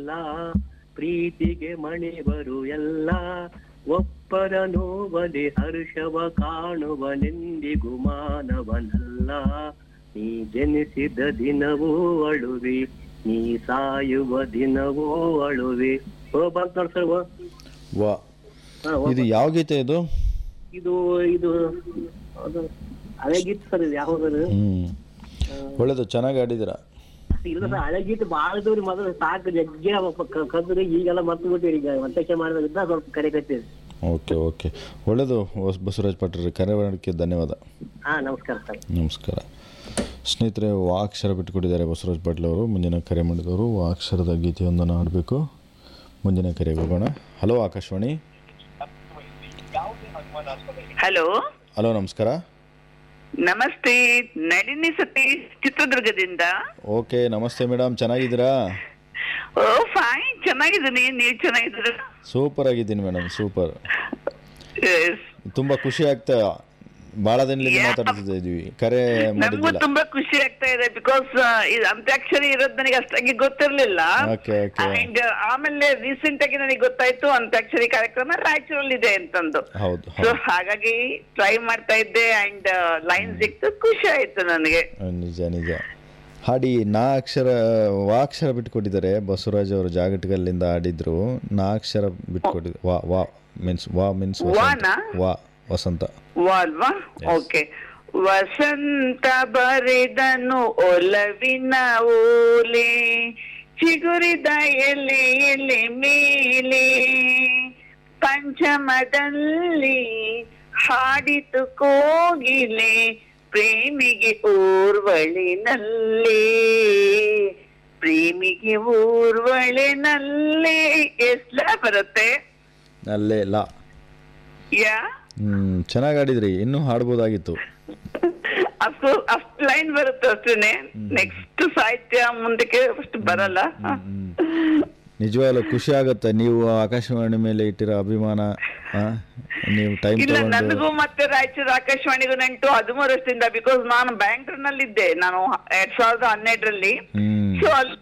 ಎಲ್ಲ ಪ್ರೀತಿಗೆ ಮಣಿವರು ಎಲ್ಲ ಒಪ್ಪರ ನೋವಲಿ ಹರ್ಷವ ಕಾಣುವನೆಂದಿಗೂ ಮಾನವನಲ್ಲ ನೀ ಜನಿಸಿದ ದಿನವೂ ಅಳುವೆ ನೀ ಸಾಯುವ ದಿನವೂ ಅಳುವೆ ಓ ಬಂತ ನೋಡಿ ಸರ್ ಓ. ವಾ ಹಾ, ಓ ಇದು ಯಾವ ಗೀತೆ ಇದು ಇದು ಇದು ಅದು ಹಳೆ ಗೀತೆ ಸರ್ ಇದು ಯಾವ್ದು ಹ್ಮ್ ಒಳ್ಳೇದು ಚೆನ್ನಾಗಿ ಆಡಿದ್ದೀರಾ ಇಲ್ಲ ಸರ್ ಹಳೆ ಗೀತೆ ಭಾಳ ಇದ್ದವ್ರಿ ಮೊದಲು ಸಾಕು ಜಗ್ಗಿ ಕದ್ದು ಈಗೆಲ್ಲ ಮರ್ತು ಬಿಟ್ಟಿರಿ ಈಗ ಮತ್ತೆ ಮಾಡಿದ್ರಿಂದ ಸ್ವಲ್ಪ ಕರೆ ಕಟ್ಟಿರಿ ಓಕೆ ಓಕೆ ಒಳ್ಳೇದು ಹೊಸ ಬಸವರಾಜ್ ಪಾಟ್ರಿ ಕರೆ ಮಾಡೋಕ್ಕೆ ಧನ್ಯವಾದ ಹಾ ನಮಸ್ಕಾರ ಸರ್ ನಮಸ್ಕಾರ ಸ್ನೇಹಿತರೆ ವಾಕ್ಷರ ಬಿಟ್ಟುಕೊಟ್ಟಿದ್ದಾರೆ ಬಸವರಾಜ್ ಪಾಟೀಲ್ ಅವರು ಮುಂದಿನ ಕರೆ ಮಾಡಿದವರು ವಾಕ್ಷರದ ಗೀತೆಯೊಂದನ್ನು ಆಡಬೇಕು ಮುಂದಿನ ಕರೆಗೆ ಹೋಗೋಣ ಹಲೋ ಆಕಾಶವಾಣಿ ಹಲೋ ಹಲೋ ನಮಸ್ಕಾರ ನಮಸ್ತೆ ನಳಿನಿ ಸತೀಶ್ ಚಿತ್ರದುರ್ಗದಿಂದ ಓಕೆ ನಮಸ್ತೆ ಮೇಡಮ್ ಚೆನ್ನಾಗಿದ್ದೀರಾ ಓ ಫೈನ್ ಚೆನ್ನಾಗಿದ್ದೀನಿ ನೀವು ಚೆನ್ನಾಗಿದ್ದೀರ ಸೂಪರ್ ಆಗಿದ್ದೀನಿ ಮೇಡಮ್ ಸೂಪರ್ Yes. ತುಂಬ ಖುಷಿ ಆಗ್ತಾ ಭಾಳ ದಿನದಿಂದ Yeah. ಮಾತಾಡ್ತಿದ್ದ ಇದ್ವಿ ಕರೆ ನಮಗೂ ಮಾಡಿದ್ದಿಲ್ಲ ತುಂಬಾ ಖುಷಿ ಆಗ್ತಾ ಇದೆ ಬಿಕಾಸ್ ಇದು ಅಂತ್ಯಾಕ್ಷರಿ ಇರೋದು ನನಗೆ ಅಷ್ಟಾಗಿ ಗೊತ್ತಿರ್ಲಿಲ್ಲ ಓಕೆ ಓಕೆ ಅಂಡ್ ಆಮೇಲೆ ರೀಸೆಂಟ್ ಆಗಿ ನನಗೆ ಗೊತ್ತಾಯ್ತು ಅಂತ್ಯಾಕ್ಷರಿ ಕಾರ್ಯಕ್ರಮ ರಾಯಚೂರಲ್ಲಿ ಇದೆ ಅಂತಂದು ಹೌದು ಸೊ ಹೌದು ಹಾಗಾಗಿ ಟ್ರೈ ಮಾಡ್ತಾ ಇದ್ದೆ ಅಂಡ್ ಲೈನ್ ಸಿಕ್ತು ಖುಷಿ ಆಯ್ತು ನನಗೆ ನಿಜ ನಿಜ ಹಾಡಿ ನಾ ಅಕ್ಷರ ವಾ ಅಕ್ಷರ ಬಿಟ್ಕೊಟ್ಟಿದ್ದಾರೆ ಬಸವರಾಜ್ ಅವರು ಜಾಗಟಗಲ್ಲಿಂದ ಆಡಿದ್ರು ನಾ ಅಕ್ಷರ ಬಿಟ್ಕೊಟ್ಟಿದ್ರು ವಾ ವಾ ಮೀನ್ಸ್ ವಾ ಮೀನ್ಸ್ ವಾನಾ? ವಾ ವಸಂತ ವಾಲ್ವಾ ಓಕೆ ವಸಂತ ಬರೆದನು ಒಲವಿನ ಓಲೆ ಚಿಗುರಿದ ಎಲೆ ಎಲೆ ಮೇಲೆ ಪಂಚಮದಲ್ಲಿ ಹಾಡಿತು ಕೋಗಿಲೆ ಪ್ರೇಮಿಗೆ ಊರ್ವಳಿನಲ್ಲಿ ಪ್ರೇಮಿಗೆ ಊರ್ವಳಿನಲ್ಲಿ ಎಸ್ಲ ಬರುತ್ತೆ ಅಲ್ಲೇ ಲಾ ಯಾ ಹ್ಮ್ ಚೆನ್ನಾಗಿ ಆಡಿದ್ರಿ ಇನ್ನೂ ಹಾಡ್ಬೋದಾಗಿತ್ತು ಅಷ್ಟು ಅಷ್ಟು ಲೈನ್ ಬರುತ್ತೆ ಅಷ್ಟೇನೆ ನೆಕ್ಸ್ಟ್ ಸಾಹಿತ್ಯ ಮುಂದಕ್ಕೆ ಅಷ್ಟು ಬರಲ್ಲ ನಿಜವಾಗ್ಲೂ ಖುಷಿ ಆಗುತ್ತೆ ನೀವು ಆಕಾಶವಾಣಿ ಮೇಲೆ ಇಟ್ಟಿರೋ ಅಭಿಮಾನ ಆ, ನೀವು ಟೈಮ್ ಇಲ್ಲ ತಗೊಂಡು ನನಗೂ ಮತ್ತೆ ರಾಯಚೂರು ಆಕಾಶವಾಣಿಗೂ ನಂಟು ಹದಿಮೂರು ವರ್ಷದಿಂದ ಬಿಕಾಸ್ ನಾನು ಬ್ಯಾಂಗ್ಳೂರ್ನಲ್ಲಿದ್ದೆ ನಾನು ಎರಡ್ ಸಾವಿರದ ಹನ್ನೆರಡರಲ್ಲಿ ಹ್ಮ್ ಸೊ ಅಲ್ಲಿ